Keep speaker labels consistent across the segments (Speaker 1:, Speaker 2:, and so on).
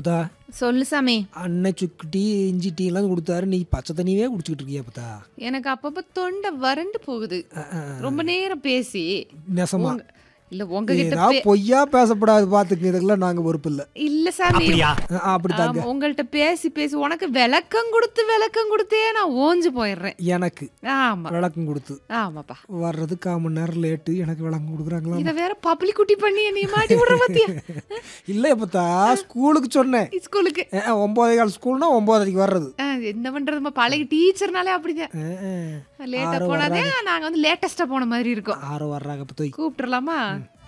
Speaker 1: அப்பதா
Speaker 2: சொல்லு சாமி
Speaker 1: அன்னை சுக்கு டீ இஞ்சி டீ எல்லாம் கொடுத்தாரு நீ பச்சை தண்ணியே குடிச்சிக்கிட்டு இருக்கியா அப்பதா
Speaker 2: எனக்கு அப்பப்ப தொண்டை வறண்டு போகுது ரொம்ப நேரம் பேசி
Speaker 1: நெசமா
Speaker 2: உங்க- இல்ல உங்ககிட்ட
Speaker 1: ஏதாவது
Speaker 2: பே-
Speaker 1: பொய்யா பேசப்படாது பாத்துக்கு இதுக்கெல்லாம் நாங்க பொறுப்பு இல்ல
Speaker 2: இல்ல சாமி
Speaker 1: அப்படித்தாங்க
Speaker 2: ஆமா, உங்கள்ட்ட பேசி பேசி உனக்கு விளக்கம் கொடுத்து விளக்கம் கொடுத்தே நான் ஓஞ்சு போயிடுறேன்
Speaker 1: எனக்கு
Speaker 2: ஆமா
Speaker 1: விளக்கம் கொடுத்து
Speaker 2: ஆமாப்பா
Speaker 1: வர்றது கால் மணி நேரம் லேட்டு எனக்கு விளக்கம் கொடுக்குறாங்களா
Speaker 2: இத வேற பப்ளிக் குட்டி பண்ணி நீ மாட்டி விடுற பாத்தியா
Speaker 1: இல்ல இப்பத்தா ஸ்கூலுக்கு சொன்னேன்
Speaker 2: ஸ்கூலுக்கு
Speaker 1: அஹ், அஹ், ஒன்பதே கால் ஸ்கூல்னா ஒன்பதரைக்கு வர்றது
Speaker 2: ஆ, என்ன பண்றதுமா பழைய டீச்சர்னாலே அப்படிதான்
Speaker 1: அஹ், அஹ்.
Speaker 2: லேட்டா
Speaker 1: ஆறு
Speaker 2: போனாதே நாங்க வந்து லேட்டஸ்டா போன மாதிரி இருக்கோம்
Speaker 1: ஆறு வர்றாங்க இப்போ தூக்கி
Speaker 2: கூப்பிட்டுறலாமா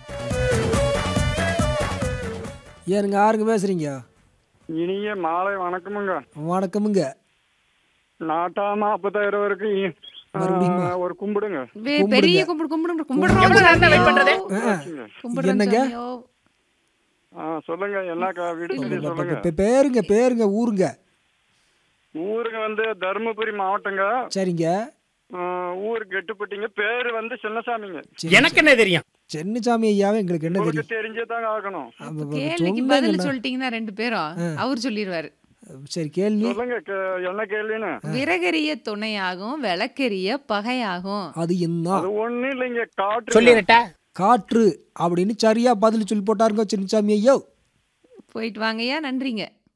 Speaker 1: ஏனுங்க ஆறுங்க பேசுறீங்க
Speaker 3: இனிய மாலை வணக்கமுங்க
Speaker 1: வணக்கமுங்க
Speaker 3: நாட்டாம நாற்பதாயிரம் வரைக்கும் இ- ஆ,
Speaker 1: மறுபடியுமா?
Speaker 3: ஒரு கும்பிடுங்க
Speaker 2: வே- பெரிய கும்பிடு கும்பிடு கும்பிடுறோம் கும்பிடுறோம்
Speaker 1: என்னங்க?
Speaker 2: சாமியோ.
Speaker 3: ஆ, சொல்லுங்க என்ன கா- வீடு சொல்லி சொல்லுங்க
Speaker 1: இப்ப பேருங்க பேருங்க ஊருங்க
Speaker 3: ஊருக்கு வந்து தருமபுரி மாவட்டங்க
Speaker 1: சரிங்க
Speaker 3: ஆ, ஊர் கெட்டுப்பட்டீங்க பேரு வந்து சின்னசாமிங்க
Speaker 4: எனக்கு என்ன தெரியும்
Speaker 1: சென்னிசாமி ஐயாவே எங்களுக்கு என்ன
Speaker 3: உங்களுக்கு
Speaker 1: தெரியும்
Speaker 3: தெரிஞ்சதாங்க ஆகணும்
Speaker 1: அப்ப- அப்ப
Speaker 2: கேள்விக்கு
Speaker 1: சொன்னா
Speaker 2: பதில்
Speaker 1: என்ன?
Speaker 2: சொல்லிட்டீங்கன்னா ரெண்டு பேரும் அவர் சொல்லிடுவாரு
Speaker 1: சரி கேள்வி
Speaker 3: சொல்லுங்க கே- என்ன கேள்வின்னு
Speaker 2: விறகெரிய துணையாகும் விளக்கெரிய பகையாகும்
Speaker 1: அது என்ன
Speaker 3: அது ஒண்ணு இல்லைங்க காற்று
Speaker 4: சொல்லிடட்டா
Speaker 1: காற்று அப்படின்னு சரியா பதில் சொல்லி போட்டாருங்க சின்னசாமி ஐயோ
Speaker 2: போயிட்டு வாங்கய்யா நன்றிங்க